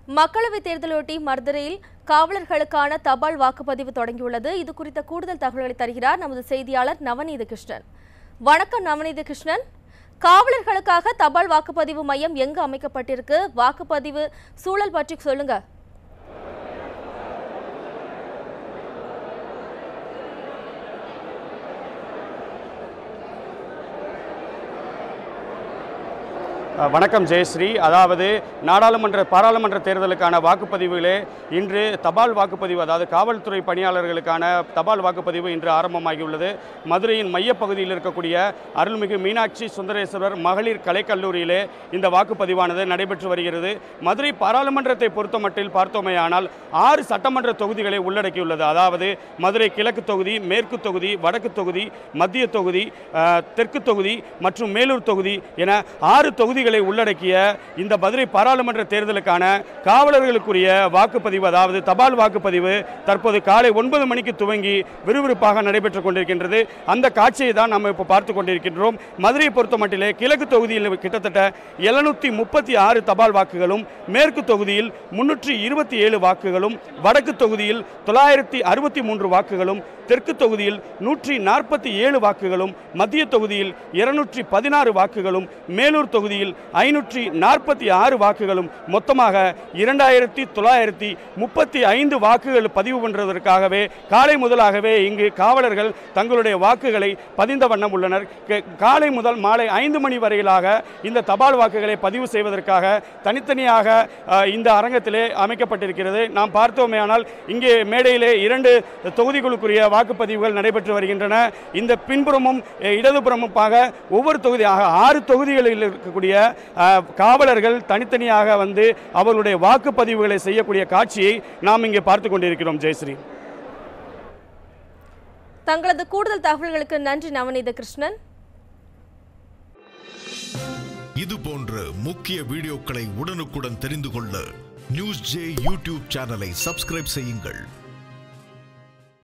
மக்களவைத் தேர்தலொட்டி மதுரையில் காவலர்களுக்கான தபால் வாக்குப்பதிவு தொடங்கியுள்ளது இது குறித்த கூடுதல் தகவல்களை தருகிறார் நமது செய்தியாளர் நவநீத கிருஷ்ணன் வணக்கம் நவநீத கிருஷ்ணன் காவலர்களுக்காக தபால் வாக்குப்பதிவு மையம் எங்கு அமைக்கப்பட்டிருக்கு வாக்குப்பதிவு சூழல் பற்றி சொல்லுங்க அஹ் வணக்கம் ஜெயஸ்ரீ அதாவது நாடாளுமன்ற பாராளுமன்ற தேர்தலுக்கான வாக்குப்பதிவுகளே இன்று தபால் வாக்குப்பதிவு அதாவது காவல்துறை பணியாளர்களுக்கான தபால் வாக்குப்பதிவு இன்று ஆரம்பமாகியுள்ளது மதுரையின் மையப்பகுதியில் இருக்கக்கூடிய அருள்மிகு மீனாட்சி சுந்தரேஸ்வரர் மகளிர் கலைக்கல்லூரியிலே இந்த வாக்குப்பதிவானது நடைபெற்று வருகிறது மதுரை பாராளுமன்றத்தை பொறுத்தமட்டில் பார்த்தோமேயானால் ஆறு சட்டமன்ற தொகுதிகளை உள்ளடக்கியுள்ளது அதாவது மதுரை கிழக்கு தொகுதி மேற்கு தொகுதி வடக்கு தொகுதி மத்திய தொகுதி அஹ், தெற்கு தொகுதி மற்றும் மேலூர் தொகுதி என ஆறு தொகுதிகளை உள்ளடக்கிய இந்த மதுரை பாராளுமன்ற தேர்தலுக்கான காவலர்களுக்குரிய வாக்குப்பதிவு அதாவது தபால் வாக்குப்பதிவு தற்போது காலை ஒன்பது மணிக்கு துவங்கி விறுவிறுப்பாக நடைபெற்றுக் கொண்டிருக்கின்றது அந்த காட்சியை தான் நம்ம இப்போ பார்த்து கொண்டிருக்கின்றோம் மதுரையை பொறுத்த மட்டிலே கிழக்கு தொகுதியில் கிட்டத்தட்ட எழுநூத்தி முப்பத்தி ஆறு தபால் வாக்குகளும் மேற்கு தொகுதியில் முன்னூற்றி இருபத்தி ஏழு வாக்குகளும் வடக்கு தொகுதியில் தொள்ளாயிரத்தி அறுபத்தி மூன்று வாக்குகளும் தெற்கு தொகுதியில் நூற்றி நாற்பத்தி ஏழு வாக்குகளும் மத்திய தொகுதியில் இருநூற்றி பதினாறு வாக்குகளும் மேலூர் தொகுதியில் ஐநூற்றி நாற்பத்தி ஆறு வாக்குகளும் மொத்தமாக இரண்டாயிரத்தி தொள்ளாயிரத்தி முப்பத்தி ஐந்து வாக்குகள் பதிவு பண்ணுறதற்காகவே காலை முதலாகவே இங்கு காவலர்கள் தங்களுடைய வாக்குகளை பதிந்த வண்ணம் உள்ளனர் கே- காலை முதல் மாலை ஐந்து மணி வரையிலாக இந்த தபால் வாக்குகளை பதிவு செய்வதற்காக தனித்தனியாக அஹ், இந்த அரங்கத்திலே அமைக்கப்பட்டிருக்கிறது நாம் பார்த்தோமேயானால் இங்கே மேடையிலே இரண்டு தொகுதிகளுக்குரிய வாக்குப்பதிவுகள் நடைபெற்று வருகின்றன இந்த பின்புறமும் அஹ், இடதுபுறமுமாக ஒவ்வொரு தொகுதியாக ஆறு தொகுதிகளில் இருக்கக்கூடிய அஹ், காவலர்கள் தனித்தனியாக வந்து அவர்களுடைய வாக்குப்பதிவுகளை செய்யக்கூடிய காட்சியை நாம் இங்கே பார்த்து கொண்டிருக்கிறோம் ஜெயஸ்ரீ தங்களது கூடுதல் தகவல்களுக்கு நன்றி நவநீத கிருஷ்ணன் இது போன்ற முக்கிய வீடியோக்களை உடனுக்குடன் தெரிந்து கொள்ள நியூஸ் ஜே யூடியூப் சேனலை சப்ஸ்கிரைப் செய்யுங்கள்